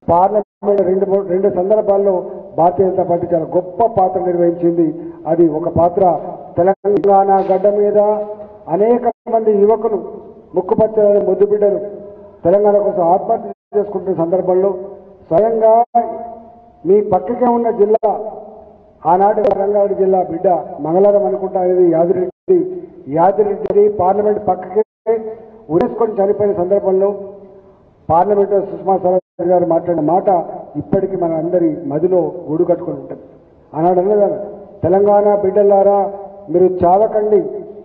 parliament రెండు మూడు రెండు సందర్భాల్లో భారతీయ జనతా పార్టీ చాలా గొప్ప పాత్ర నిర్వహించింది అది ఒక పాత్ర తెలంగాణ గడ్డ మీద అనేక మంది యువకులు ముక్కుపచ్చని ముద్దు బిడ్డలు తెలంగాణ కోసం ఆత్మహత్య చేసుకుంటున్న సందర్భంలో స్వయంగా మీ పక్కకే ఉన్న జిల్లా ఆనాడు రంగారెడ్డి జిల్లా బిడ్డ మంగళవారం అనుకుంటా అనేది యాదిరెడ్డి యాదిరెడ్డి పార్లమెంట్ పక్కకే ఉరేసుకొని చనిపోయిన సందర్భంలో పార్లమెంట్ సుష్మా స్వరాజ్ గారు మాట్లాడిన మాట ఇప్పటికీ మన అందరి మదిలో గూడు కట్టుకొని ఉంటుంది ఆనాడు అన్నదాను తెలంగాణ బిడ్డలారా మీరు చావకండి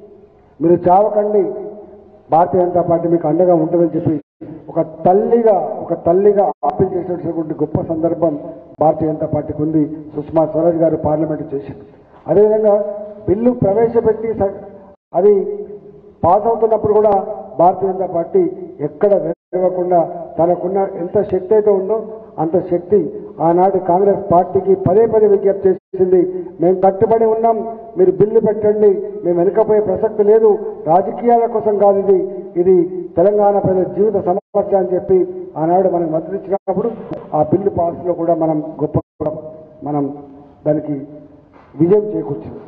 మీరు చావకండి భారతీయ జనతా పార్టీ మీకు అండగా ఉంటుందని చెప్పి ఒక తల్లిగా ఒక తల్లిగా అప్పీల్ చేసినటువంటి గొప్ప సందర్భం భారతీయ జనతా పార్టీకి ఉంది సుష్మా స్వరాజ్ గారు పార్లమెంట్ చేసింది అదేవిధంగా బిల్లు ప్రవేశపెట్టి స- అది పాస్ అవుతున్నప్పుడు కూడా భారతీయ జనతా పార్టీ ఎక్కడ వెరగకుండా తనకున్న ఎంత శక్తి అయితే ఉందో అంత శక్తి ఆనాడు కాంగ్రెస్ పార్టీకి పదే పదే విజ్ఞప్తి చేసింది మేము కట్టుబడి ఉన్నాం మీరు బిల్లు పెట్టండి మేము వెనుకపోయే ప్రసక్తి లేదు రాజకీయాల కోసం కాదు ఇది ఇది తెలంగాణ ప్రజల జీవిత సమస్య అని చెప్పి ఆనాడు మనం మద్దతు ఇచ్చినప్పుడు ఆ బిల్లు పాస్లో కూడా మనం గొప్ప మనం దానికి విజయం చేకూర్చింది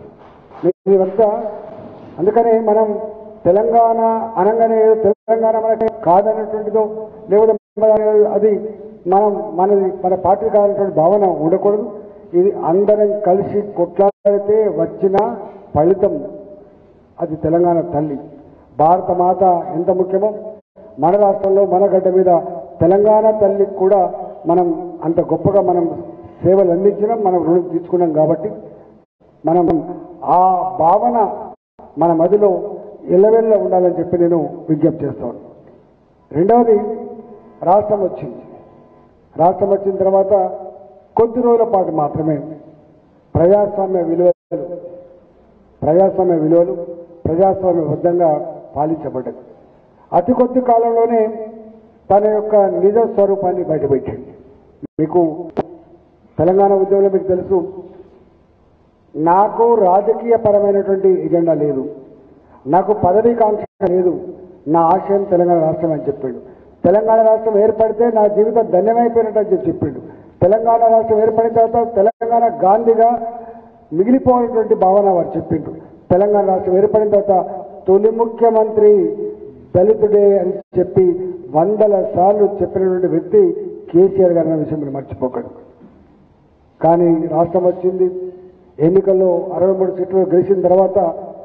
ఇదంతా అందుకనే మనం తెలంగాణ అనగానే ఏదో తెలంగాణ మనకి కాదన్నటువంటిదో లేకపోతే మన- అది మనం మనది మన పార్టీ కాదన్నటువంటి భావన ఉండకూడదు ఇది అందరం కలిసి కొట్లాడితే వచ్చిన ఫలితం అది తెలంగాణ తల్లి భారత మాత ఎంత ముఖ్యమో మన రాష్ట్రంలో మన గడ్డ మీద తెలంగాణ తల్లికి కూడా మనం అంత గొప్పగా మనం సేవలు అందించడం మనం రుణం తీసుకున్నాం కాబట్టి మనం ఆ భావన మన మదిలో ఎల్లవెల్ల ఉండాలని చెప్పి నేను విజ్ఞప్తి చేస్తాను రెండవది రాష్ట్రం వచ్చింది రాష్ట్రం వచ్చిన తర్వాత కొద్ది రోజుల పాటు మాత్రమే ప్రజాస్వామ్య విలువలు ప్రజాస్వామ్య విలువలు ప్రజాస్వామ్యబద్ధంగా పాలించబడ్డది అతి కొద్ది కాలంలోనే తన యొక్క నిజ స్వరూపాన్ని బయటపెట్టింది మీకు తెలంగాణ ఉద్యమంలో మీకు తెలుసు నాకు రాజకీయ పరమైనటువంటి ఎజెండా లేదు నాకు పదవీకాంక్ష లేదు నా ఆశయం తెలంగాణ రాష్ట్రం అని చెప్పిండు తెలంగాణ రాష్ట్రం ఏర్పడితే నా జీవితం ధన్యమైపోయినట్టు అని చెప్పి చెప్పిండు తెలంగాణ రాష్ట్రం ఏర్పడిన తర్వాత తెలంగాణ గాంధీగా మిగిలిపోయినటువంటి భావన వారు చెప్పిండు తెలంగాణ రాష్ట్రం ఏర్పడిన తర్వాత తొలి ముఖ్యమంత్రి దళితుడే అని చెప్పి వందల సార్లు చెప్పినటువంటి వ్యక్తి కేసీఆర్ గారు అన్న విషయం మీరు మర్చిపోకండి కానీ రాష్ట్రం వచ్చింది ఎన్నికల్లో అరవై మూడు సీట్లు గెలిచిన తర్వాత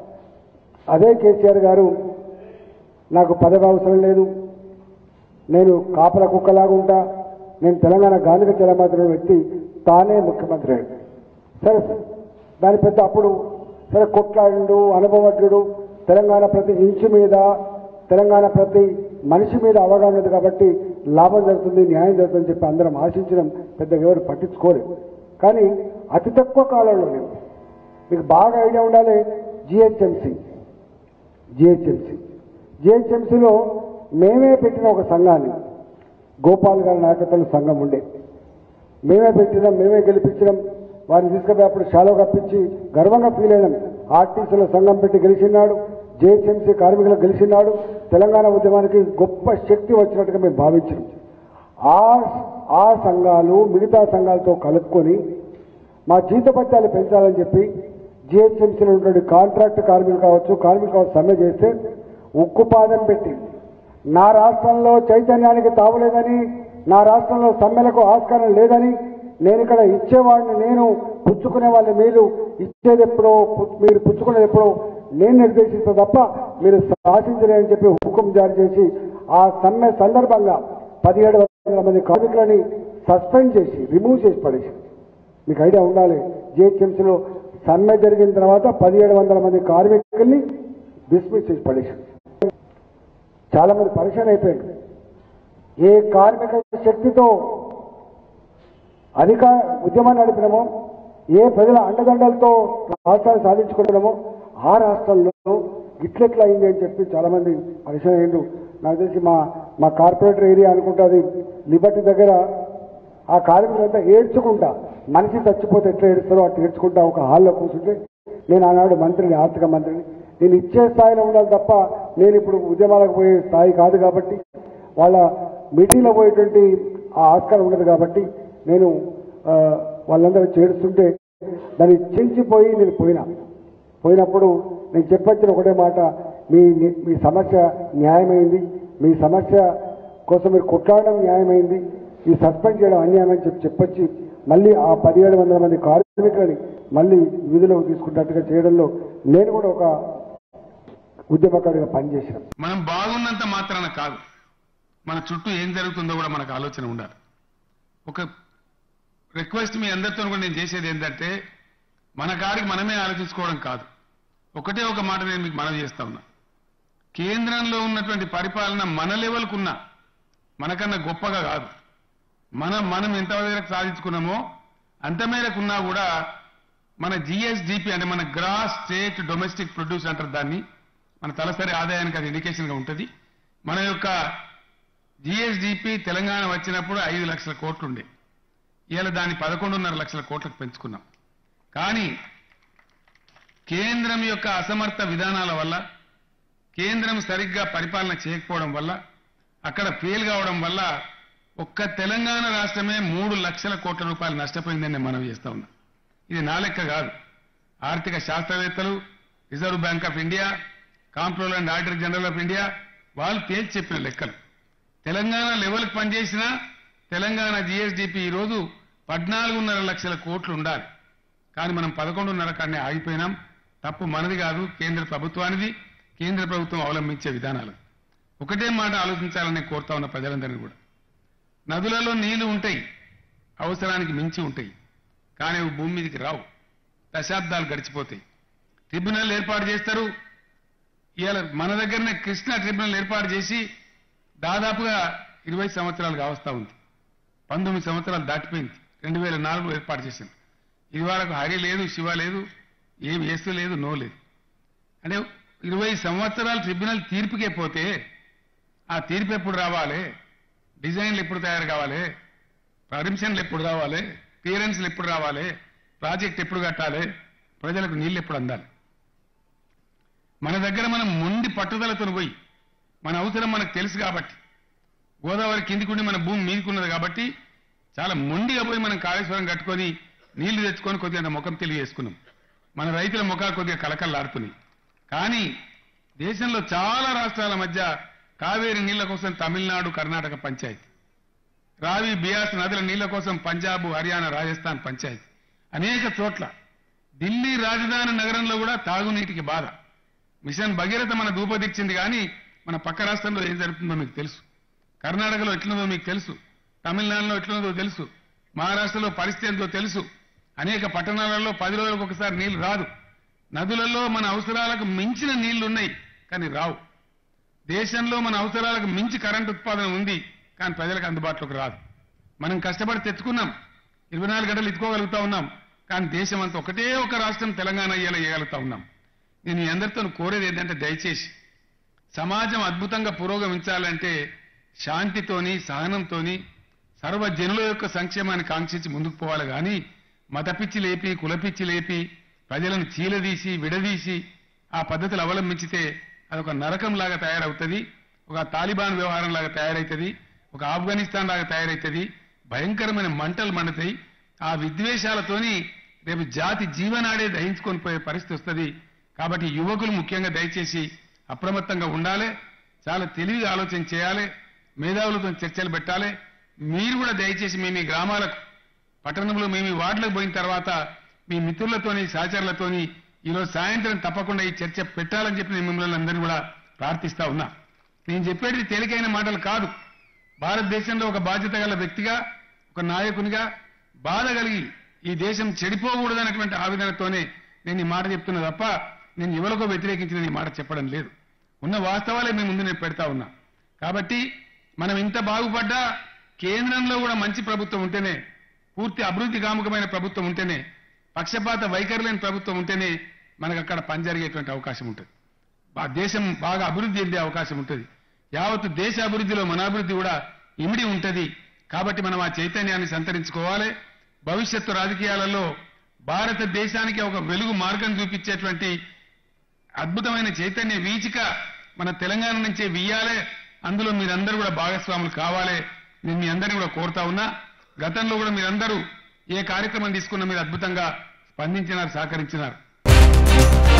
అదే కేసీఆర్ గారు నాకు పదవి అవసరం లేదు నేను కాపల కుక్కలాగా ఉంటా నేను తెలంగాణ గాంధీకి చెలమాత్రం వ్యక్తి తానే ముఖ్యమంత్రి అయ్యాడు సరే దాని పెద్ద అప్పుడు సరే కొట్లాడు అనుభవజ్ఞుడు తెలంగాణ ప్రతి ఇంచు మీద తెలంగాణ ప్రతి మనిషి మీద అవగాహన ఉంది కాబట్టి లాభం జరుగుతుంది న్యాయం జరుగుతుందని చెప్పి అందరం ఆశించడం పెద్ద ఎవరు పట్టించుకోలేదు కానీ అతి తక్కువ కాలంలోనే మీకు బాగా ఐడియా ఉండాలి జిహెచ్ఎంసి జిహెచ్ఎంసి జిహెచ్ఎంసీలో మేమే పెట్టిన ఒక సంఘాన్ని గోపాల్ గారి నాయకత్వంలో సంఘం ఉండే మేమే పెట్టినాం మేమే గెలిపించడం వారిని తీసుకుపోయి అప్పుడు షాలో కప్పించి గర్వంగా ఫీల్ అయినాం ఆర్టీసీల సంఘం పెట్టి గెలిచినాడు జేహెచ్ఎంసీ కార్మికులు గెలిచినాడు తెలంగాణ ఉద్యమానికి గొప్ప శక్తి వచ్చినట్టుగా మేము భావించాం ఆ ఆ సంఘాలు మిగతా సంఘాలతో కలుపుకొని మా జీతపత్యాలు పెంచాలని చెప్పి జిహెచ్ఎంసీలో ఉన్నటువంటి కాంట్రాక్ట్ కార్మికులు కావచ్చు కార్మికులు కావచ్చు సమ్మె చేస్తే ఉక్కుపాదం పెట్టి నా రాష్ట్రంలో చైతన్యానికి తావలేదని నా రాష్ట్రంలో సమ్మెలకు ఆస్కారం లేదని నేను ఇక్కడ ఇచ్చేవాడిని నేను పుచ్చుకునే వాళ్ళ మీరు ఇచ్చేది ఎప్పుడో పు- మీరు పుచ్చుకునేది ఎప్పుడో నేను నిర్దేశిస్తా తప్ప మీరు శాసించలేని చెప్పి హుకుం జారీ చేసి ఆ సమ్మె సందర్భంగా పదిహేడు వందల మంది కార్మికులని సస్పెండ్ చేసి రిమూవ్ చేసి పడేసి మీకు ఐడియా ఉండాలి జిహెచ్ఎంసీలో సమ్మె జరిగిన తర్వాత పదిహేడు వందల మంది కార్మికుల్ని డిస్మిస్ చేసి పడేసారు చాలా మంది పరిశాన్ అయిపోయారు ఏ కార్మిక శక్తితో అధిక ఉద్యమాన్ని నడిపినామో ఏ ప్రజల అండదండలతో రాష్ట్రాన్ని సాధించుకున్నామో ఆ రాష్ట్రంలో ఇట్లెట్లా అయింది అని చెప్పి చాలా మంది పరిశీలన అయ్యిండు నాకు తెలిసి మా మా కార్పొరేటర్ ఏరియా అనుకుంటుంది లిబర్టీ దగ్గర ఆ కార్మికులంతా ఏడ్చుకుంటా మనిషి చచ్చిపోతే ఎట్లా ఏడుస్తారో అట్లా ఏడ్చుకుంటా ఒక హాల్లో కూర్చుంటే నేను ఆనాడు మంత్రిని ఆర్థిక మంత్రిని నేను ఇచ్చే స్థాయిలో ఉండాలి తప్ప నేను ఇప్పుడు ఉద్యమాలకు పోయే స్థాయి కాదు కాబట్టి వాళ్ళ మీటింగ్లో పోయేటువంటి ఆ ఆస్కారం ఉండదు కాబట్టి నేను ఆ, వాళ్ళందరూ చేడుస్తుంటే దాన్ని చించిపోయి నేను పోయినా పోయినప్పుడు నేను చెప్పొచ్చిన ఒకటే మాట మీ మీ సమస్య న్యాయమైంది మీ సమస్య కోసం మీరు కొట్లాడడం న్యాయమైంది ఈ సస్పెండ్ చేయడం అన్యాయమని చెప్పి చెప్పొచ్చి మళ్ళీ ఆ పదిహేడు వందల మంది కార్మికులని మళ్ళీ విధులకు తీసుకున్నట్టుగా చేయడంలో నేను కూడా ఒక ఉద్యమకారుడిగా పనిచేశాను మనం బాగున్నంత మాత్రాన కాదు మన చుట్టూ ఏం జరుగుతుందో కూడా మనకు ఆలోచన ఉండాలి ఒక రిక్వెస్ట్ మీ అందరితో కూడా నేను చేసేది ఏంటంటే మన కాడికి మనమే ఆలోచించుకోవడం కాదు ఒకటే ఒక మాట నేను మీకు మనవి చేస్తా ఉన్నా కేంద్రంలో ఉన్నటువంటి పరిపాలన మన లెవెల్కు ఉన్నా మనకన్నా గొప్పగా కాదు మనం మనం ఎంత మేరకు సాధించుకున్నామో అంత మేరకు ఉన్నా కూడా మన జిఎస్డిపి అంటే మన గ్రాస్ స్టేట్ డొమెస్టిక్ ప్రొడ్యూస్ అంటారు దాన్ని మన తలసరి ఆదాయానికి అది ఇండికేషన్ గా ఉంటుంది మన యొక్క జిఎస్డిపి తెలంగాణ వచ్చినప్పుడు ఐదు లక్షల కోట్లు ఉండే ఇవాళ దాన్ని పదకొండున్నర లక్షల కోట్లకు పెంచుకున్నాం కానీ కేంద్రం యొక్క అసమర్థ విధానాల వల్ల కేంద్రం సరిగ్గా పరిపాలన చేయకపోవడం వల్ల అక్కడ ఫెయిల్ కావడం వల్ల ఒక్క తెలంగాణ రాష్ట్రమే మూడు లక్షల కోట్ల రూపాయలు నష్టపోయిందని నేను మనవి చేస్తా ఉన్నా ఇది నా లెక్క కాదు ఆర్థిక శాస్త్రవేత్తలు reserve bank of India comptroller and auditor general of India వాళ్ళు తేల్చి చెప్పిన లెక్కలు తెలంగాణ లెవెల్కి పనిచేసిన తెలంగాణ జిఎస్డిపి ఈ రోజు పద్నాలుగున్నర లక్షల కోట్లు ఉండాలి కానీ మనం పదకొండున్నర కాడనే ఆగిపోయినాం తప్పు మనది కాదు కేంద్ర ప్రభుత్వానిది కేంద్ర ప్రభుత్వం అవలంబించే విధానాలు ఒకటే మాట ఆలోచించాలని కోరుతా ఉన్న ప్రజలందరినీ కూడా నదులలో నీళ్లు ఉంటాయి అవసరానికి మించి ఉంటాయి కానీ అవి భూమి మీదకి రావు దశాబ్దాలు గడిచిపోతాయి ట్రిబ్యునల్ ఏర్పాటు చేస్తారు ఇవాళ మన దగ్గరనే కృష్ణా ట్రిబ్యునల్ ఏర్పాటు చేసి దాదాపుగా ఇరవై సంవత్సరాలు కావస్తా ఉంది పంతొమ్మిది సంవత్సరాలు దాటిపోయింది రెండు వేల నాలుగులో ఏర్పాటు చేసింది ఇది వరకు హరి లేదు శివ లేదు ఏం వేస్తూ లేదు నో లేదు అంటే ఇరవై సంవత్సరాలు ట్రిబ్యునల్ తీర్పుకే పోతే ఆ తీర్పు ఎప్పుడు రావాలి డిజైన్లు ఎప్పుడు తయారు కావాలి పర్మిషన్లు ఎప్పుడు రావాలి క్లియరెన్స్లు ఎప్పుడు రావాలి ప్రాజెక్ట్ ఎప్పుడు కట్టాలి ప్రజలకు నీళ్లు ఎప్పుడు అందాలి మన దగ్గర మనం మొండి పట్టుదలతో పోయి మన అవసరం మనకు తెలుసు కాబట్టి గోదావరి కిందికుండి మన భూమి మీదికున్నది కాబట్టి చాలా మొండిగా పోయి మనం కాళేశ్వరం కట్టుకొని నీళ్లు తెచ్చుకొని కొద్దిగా ముఖం తెలియజేసుకున్నాం మన రైతుల ముఖాలు కొద్దిగా కలకల్లాడుతున్నాయి కానీ దేశంలో చాలా రాష్ట్రాల మధ్య కావేరి నీళ్ల కోసం తమిళనాడు కర్ణాటక పంచాయతీ రావి బియాస్ నదుల నీళ్ల కోసం పంజాబ్ హర్యానా రాజస్థాన్ పంచాయతీ అనేక చోట్ల ఢిల్లీ రాజధాని నగరంలో కూడా తాగునీటికి బాధ మిషన్ భగీరథ మన దూపదిచ్చింది కానీ మన పక్క రాష్ట్రంలో ఏం జరుగుతుందో మీకు తెలుసు కర్ణాటకలో ఎట్లుందో మీకు తెలుసు తమిళనాడులో ఎట్లుందో తెలుసు మహారాష్ట్రలో పరిస్థితి ఏందో తెలుసు అనేక పట్టణాలలో పది రోజులకు ఒకసారి నీళ్లు రాదు నదులలో మన అవసరాలకు మించిన నీళ్లు ఉన్నాయి కానీ రావు దేశంలో మన అవసరాలకు మించి కరెంట్ ఉత్పాదన ఉంది కానీ ప్రజలకు అందుబాటులోకి రాదు మనం కష్టపడి తెచ్చుకున్నాం ఇరవై నాలుగు గంటలు ఇచ్చుకోగలుగుతా ఉన్నాం కానీ దేశం అంతా ఒకటే ఒక రాష్ట్రం తెలంగాణ అయ్యేలా చేయగలుగుతా ఉన్నాం నేను మీ అందరితో కోరేది ఏంటంటే దయచేసి సమాజం అద్భుతంగా పురోగమించాలంటే శాంతితోని సహనంతోని సర్వజనుల యొక్క సంక్షేమాన్ని కాంక్షించి ముందుకు పోవాలి కానీ మతపిచ్చి లేపి కులపిచ్చి లేపి ప్రజలను చీలదీసి విడదీసి ఆ పద్ధతులు అవలంబించితే అదొక నరకం లాగా తయారవుతుంది ఒక తాలిబాన్ వ్యవహారం లాగా తయారవుతుంది ఒక ఆఫ్ఘనిస్తాన్ లాగా తయారవుతుంది భయంకరమైన మంటలు మండుతాయి ఆ విద్వేషాలతోని రేపు జాతి జీవనాడే దహించుకొని పోయే పరిస్థితి వస్తుంది కాబట్టి యువకులు ముఖ్యంగా దయచేసి అప్రమత్తంగా ఉండాలి చాలా తెలివిగా ఆలోచన చేయాలి మేధావులతో చర్చలు పెట్టాలి మీరు కూడా దయచేసి మీ మీ గ్రామాలకు పట్టణంలో మీ మీ వార్డులకు పోయిన తర్వాత మీ మిత్రులతోని సహచరులతోని ఈరోజు సాయంత్రం తప్పకుండా ఈ చర్చ పెట్టాలని చెప్పి నేను మిమ్మల్ని అందరినీ కూడా ప్రార్థిస్తా ఉన్నా నేను చెప్పేది తేలికైన మాటలు కాదు భారతదేశంలో ఒక బాధ్యత గల వ్యక్తిగా ఒక నాయకునిగా బాధ కలిగి ఈ దేశం చెడిపోకూడదన్నటువంటి ఆవేదనతోనే నేను ఈ మాట చెప్తున్నా తప్ప నేను ఎవరికో వ్యతిరేకించి నేను ఈ మాట చెప్పడం లేదు ఉన్న వాస్తవాలే మీ ముందు నేను పెడతా ఉన్నా కాబట్టి మనం ఇంత బాగుపడ్డా కేంద్రంలో కూడా మంచి ప్రభుత్వం ఉంటేనే పూర్తి అభివృద్ధి కాముకమైన ప్రభుత్వం ఉంటేనే పక్షపాత వైఖరి లేని ప్రభుత్వం ఉంటేనే మనకు అక్కడ పని జరిగేటువంటి అవకాశం ఉంటుంది బా- దేశం బాగా అభివృద్ధి చెందే అవకాశం ఉంటుంది యావత్ దేశ అభివృద్ధిలో మన అభివృద్ధి కూడా ఇమిడి ఉంటది కాబట్టి మనం ఆ చైతన్యాన్ని సంతరించుకోవాలి భవిష్యత్తు రాజకీయాలలో భారతదేశానికి ఒక వెలుగు మార్గం చూపించేటువంటి అద్భుతమైన చైతన్య వీచిక మన తెలంగాణ నుంచే వీయాలే అందులో మీరందరూ కూడా భాగస్వాములు కావాలి నేను మీ అందరినీ కూడా కోరుతా ఉన్నా గతంలో కూడా మీరందరూ ఏ కార్యక్రమం తీసుకున్నా మీరు అద్భుతంగా స్పందించినారు సహకరించినారు